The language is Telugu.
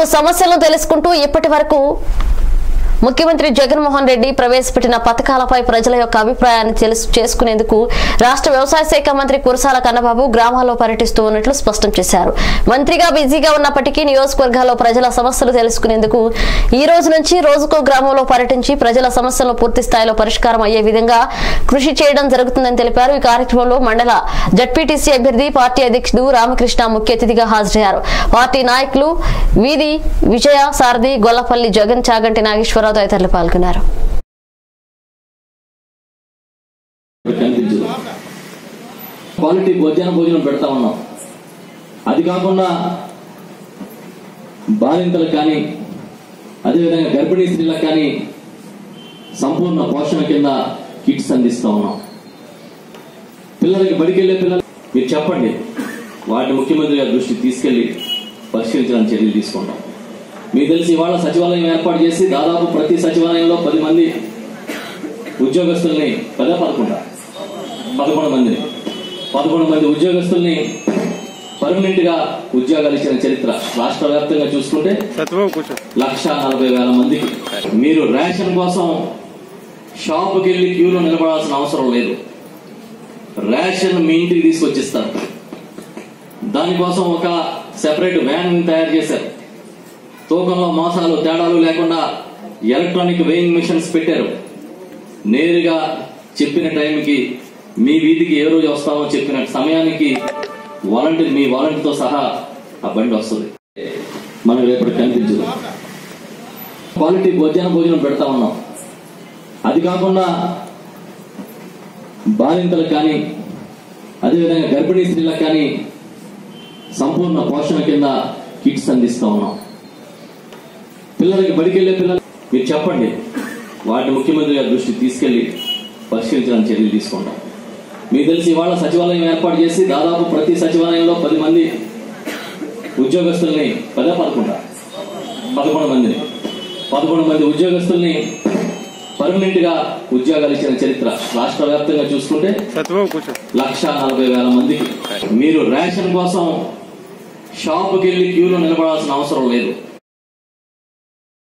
ప్రజలకు సమస్యలను తెలుసుకుంటూ ఇప్పటి వరకు ముఖ్యమంత్రి జగన్మోహన్ రెడ్డి ప్రవేశపెట్టిన పథకాలపై ప్రజల యొక్క అభిప్రాయాన్ని తెలుసు చేసుకునేందుకు రాష్ట్ర వ్యవసాయ శాఖ మంత్రి కురసాల కన్నబాబు గ్రామాల్లో పర్యటిస్తూ ఉన్నట్లు స్పష్టం చేశారు మంత్రిగా బిజీగా ఉన్నప్పటికీ నియోజకవర్గాల్లో ప్రజల సమస్యలు తెలుసుకునేందుకు ఈ రోజు నుంచి రోజుకో గ్రామంలో పర్యటించి ప్రజల సమస్యలను పూర్తి స్థాయిలో పరిష్కారం అయ్యే విధంగా కృషి చేయడం జరుగుతుందని తెలిపారు ఈ కార్యక్రమంలో మండల జడ్పీటీసీ అభ్యర్థి పార్టీ అధ్యక్షుడు రామకృష్ణ ముఖ్య అతిథిగా హాజరయ్యారు పార్టీ నాయకులు వీధి విజయ సారథి గొల్లపల్లి జగన్ చాగంటి నాగేశ్వరరావు తదితరులు పాల్గొన్నారు కనిపించదు క్వాలిటీ భోజన భోజనం పెడతా ఉన్నాం అది కాకుండా బాలింతలకు కానీ అదేవిధంగా గర్భిణీ స్త్రీలకు కానీ సంపూర్ణ పోషణ కింద కిట్స్ అందిస్తా ఉన్నాం పిల్లలకి బడికి వెళ్ళే పిల్లలు మీరు చెప్పండి వాటిని ముఖ్యమంత్రి గారి దృష్టికి తీసుకెళ్లి పరిశీలించడానికి చర్యలు తీసుకుంటాం మీకు తెలిసి ఇవాళ సచివాలయం ఏర్పాటు చేసి దాదాపు ప్రతి సచివాలయంలో పది మంది ఉద్యోగస్తుల్ని పదే పదకొండ పదకొండు మందిని పదకొండు మంది ఉద్యోగస్తుల్ని పర్మనెంట్ గా ఉద్యోగాలు ఇచ్చిన చరిత్ర రాష్ట్ర వ్యాప్తంగా చూసుకుంటే సత్యబాబు కూర్చో లక్ష నలభై వేల మందికి మీరు రేషన్ కోసం షాపుకి వెళ్ళి క్యూలో నిలబడాల్సిన అవసరం లేదు రేషన్ మీ ఇంటికి తీసుకొచ్చిస్తారు దానికోసం ఒక సెపరేట్ వ్యాన్ తయారు చేశారు తూకంలో మోసాలు తేడాలు లేకుండా ఎలక్ట్రానిక్ వెయింగ్ మిషన్స్ పెట్టారు నేరుగా చెప్పిన టైంకి మీ వీధికి ఏ రోజు వస్తామో చెప్పిన సమయానికి వాలంటీర్ మీ వాలంటీర్తో సహా ఆ బండి వస్తుంది మనకు రేపటి కనిపించదు క్వాలిటీ భోజన భోజనం పెడతా ఉన్నాం అది కాకుండా బాలింతలకు కానీ అదేవిధంగా గర్భిణీ స్త్రీలకు కానీ సంపూర్ణ పోషణ కింద కిట్స్ అందిస్తా ఉన్నాం పిల్లలకి బడికి వెళ్ళే పిల్లలు మీరు చెప్పండి వాటిని ముఖ్యమంత్రి గారి దృష్టికి తీసుకెళ్లి పరిశీలించడానికి చర్యలు తీసుకుంటాం మీకు తెలిసి ఇవాళ సచివాలయం ఏర్పాటు చేసి దాదాపు ప్రతి సచివాలయంలో పది మంది ఉద్యోగస్తుల్ని పదే పదకొండ పదకొండు మందిని పదకొండు మంది ఉద్యోగస్తుల్ని పర్మనెంట్ గా ఉద్యోగాలు ఇచ్చిన చరిత్ర రాష్ట్ర వ్యాప్తంగా చూసుకుంటే సత్యబాబు కూర్చో లక్ష నలభై వేల మందికి మీరు రేషన్ కోసం షాపుకి వెళ్ళి క్యూలో నిలబడాల్సిన అవసరం లేదు